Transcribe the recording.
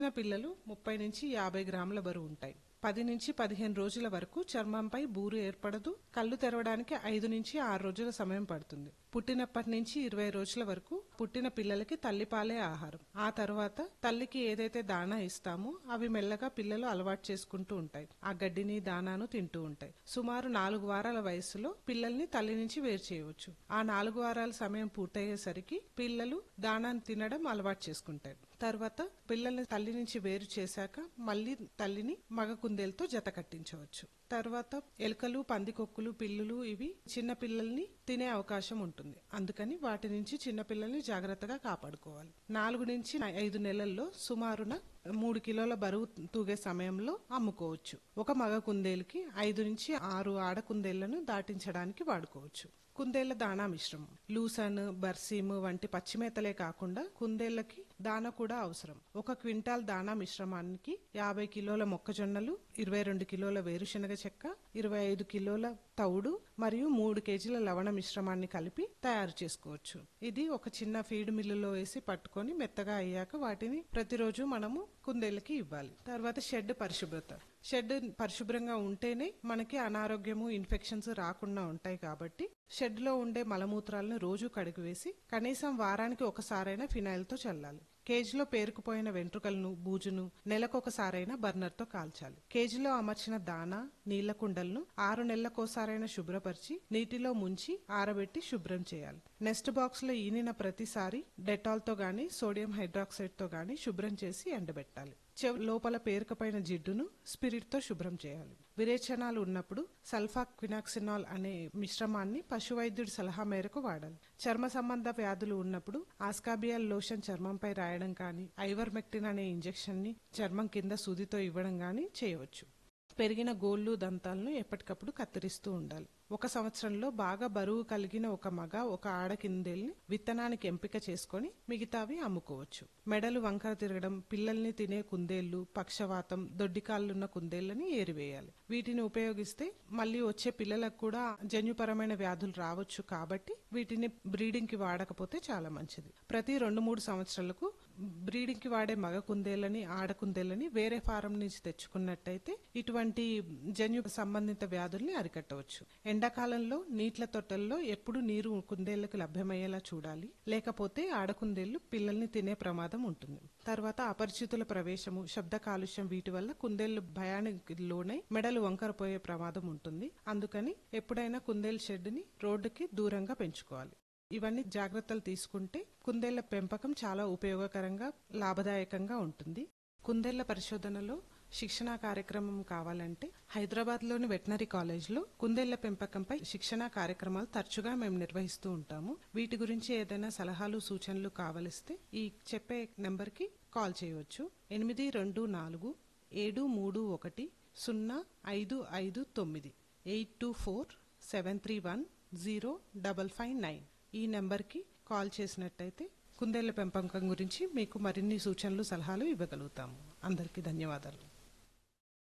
చిన్న పిల్లలు ముప్పై నుంచి యాభై గ్రాముల బరువు ఉంటాయి పది నుంచి పదిహేను రోజుల వరకు చర్మంపై బూరు ఏర్పడదు కళ్ళు తెరవడానికి ఐదు నుంచి ఆరు రోజుల సమయం పడుతుంది పుట్టినప్పటి నుంచి ఇరవై రోజుల వరకు పుట్టిన పిల్లలకి తల్లిపాలే ఆహారం ఆ తర్వాత తల్లికి ఏదైతే దానా ఇస్తామో అవి మెల్లగా పిల్లలు అలవాటు చేసుకుంటూ ఉంటాయి ఆ గడ్డిని దానాను తింటూ ఉంటాయి సుమారు నాలుగు వారాల వయసులో పిల్లల్ని తల్లి నుంచి వేరు చేయవచ్చు ఆ నాలుగు వారాల సమయం పూర్తయ్యేసరికి పిల్లలు దానాన్ని తినడం అలవాటు చేసుకుంటారు తర్వాత పిల్లల్ని తల్లి నుంచి వేరు చేశాక మళ్ళీ తల్లిని మగ కుందేలతో జత కట్టించవచ్చు తర్వాత ఎలుకలు పందికొక్కులు పిల్లులు ఇవి చిన్న పిల్లల్ని తినే అవకాశం ఉంటుంది అందుకని వాటి నుంచి చిన్న పిల్లల్ని జాగ్రత్తగా కాపాడుకోవాలి నాలుగు నుంచి ఐదు నెలల్లో సుమారున మూడు కిలోల బరువు తూగే సమయంలో అమ్ముకోవచ్చు ఒక మగ కుందేలుకి ఐదు నుంచి ఆరు ఆడ కుందేళ్లను దాటించడానికి వాడుకోవచ్చు కుందేళ్ల దాణా మిశ్రమం లూసన్ బర్సీమ్ వంటి పచ్చిమేతలే కాకుండా కుందేళ్లకి దాన కూడా అవసరం ఒక క్వింటాల్ దానా మిశ్రమానికి యాభై కిలోల మొక్కజొన్నలు ఇరవై రెండు కిలోల వేరుశనగ చెక్క ఇరవై ఐదు కిలోల తౌడు మరియు మూడు కేజీల లవణ మిశ్రమాన్ని కలిపి తయారు చేసుకోవచ్చు ఇది ఒక చిన్న ఫీడ్ మిల్లులో వేసి పట్టుకొని మెత్తగా అయ్యాక వాటిని ప్రతిరోజు మనము కుందేళ్ళకి ఇవ్వాలి తర్వాత షెడ్ పరిశుభ్రత షెడ్ పరిశుభ్రంగా ఉంటేనే మనకి అనారోగ్యము ఇన్ఫెక్షన్స్ రాకుండా ఉంటాయి కాబట్టి షెడ్ లో ఉండే మలమూత్రాలను రోజు కడిగివేసి కనీసం వారానికి ఒకసారైనా ఫినాయిల్ తో చల్లాలి కేజీలో పేరుకుపోయిన వెంట్రుకలను బూజును నెలకొకసారైనా బర్నర్ తో కాల్చాలి కేజీలో అమర్చిన దానా నీళ్ల కుండలను ఆరు నెలలకోసారైనా శుభ్రపరిచి నీటిలో ముంచి ఆరబెట్టి శుభ్రం చేయాలి నెక్స్ట్ బాక్స్ లో ఈనిన ప్రతిసారి డెటాల్ తో గాని సోడియం హైడ్రాక్సైడ్ తో గాని శుభ్రం చేసి ఎండబెట్టాలి చెవ్ లోపల పేరుకుపోయిన జిడ్డును స్పిరిట్ తో శుభ్రం చేయాలి విరేచనాలు ఉన్నప్పుడు సల్ఫా క్వినాక్సినాల్ అనే మిశ్రమాన్ని పశువైద్యుడి సలహా మేరకు వాడాలి చర్మ సంబంధ వ్యాధులు ఉన్నప్పుడు ఆస్కాబియల్ లోషన్ చర్మంపై రాయడం కానీ ఐవర్మెక్టిన్ అనే ఇంజెక్షన్ ని చర్మం కింద సూదితో ఇవ్వడం కానీ చేయవచ్చు పెరిగిన గోళ్లు దంతాలను ఎప్పటికప్పుడు కత్తిరిస్తూ ఉండాలి ఒక సంవత్సరంలో బాగా బరువు కలిగిన ఒక మగ ఒక ఆడ కిందేల్ని విత్తనానికి ఎంపిక చేసుకొని మిగతావి అమ్ముకోవచ్చు మెడలు వంకర తిరగడం పిల్లల్ని తినే కుందేళ్లు పక్షవాతం దొడ్డికాళ్ళున్న కుందేళ్లని ఏరివేయాలి వీటిని ఉపయోగిస్తే మళ్ళీ వచ్చే పిల్లలకు కూడా జన్యుపరమైన వ్యాధులు రావచ్చు కాబట్టి వీటిని బ్రీడింగ్ కి వాడకపోతే చాలా మంచిది ప్రతి రెండు మూడు సంవత్సరాలకు బ్రీడింగ్ కి వాడే మగ కుందేళ్లని ఆడ కుందేళ్లని వేరే ఫారం నుంచి తెచ్చుకున్నట్టయితే ఇటువంటి జన్యు సంబంధిత వ్యాధుల్ని అరికట్టవచ్చు ఎండాకాలంలో నీట్ల తొట్టల్లో ఎప్పుడు నీరు కుందేళ్లకు లభ్యమయ్యేలా చూడాలి లేకపోతే ఆడకుందేళ్లు పిల్లల్ని తినే ప్రమాదం ఉంటుంది తర్వాత అపరిచితుల ప్రవేశము శబ్ద కాలుష్యం వీటి వల్ల కుందేళ్లు భయానికి లోనై మెడలు వంకరపోయే ప్రమాదం ఉంటుంది అందుకని ఎప్పుడైనా కుందేలు షెడ్ని రోడ్డుకి దూరంగా పెంచుకోవాలి ఇవన్నీ జాగ్రత్తలు తీసుకుంటే కుందేళ్ల పెంపకం చాలా ఉపయోగకరంగా లాభదాయకంగా ఉంటుంది కుందేళ్ల పరిశోధనలో శిక్షణా కార్యక్రమం కావాలంటే హైదరాబాద్ లోని వెటనరీ కాలేజ్ లో కుందేళ్ల పెంపకంపై శిక్షణా కార్యక్రమాలు తరచుగా మేము నిర్వహిస్తూ ఉంటాము వీటి గురించి ఏదైనా సలహాలు సూచనలు కావలిస్తే ఈ చెప్పే నెంబర్ కి కాల్ చేయవచ్చు ఎనిమిది రెండు నాలుగు ఏడు మూడు ఒకటి సున్నా ఐదు ఐదు తొమ్మిది eight two four seven three one zero double five nine ఈ నెంబర్కి కాల్ చేసినట్టయితే కుందేళ్ల పెంపకం గురించి మీకు మరిన్ని సూచనలు సలహాలు ఇవ్వగలుగుతాము అందరికీ ధన్యవాదాలు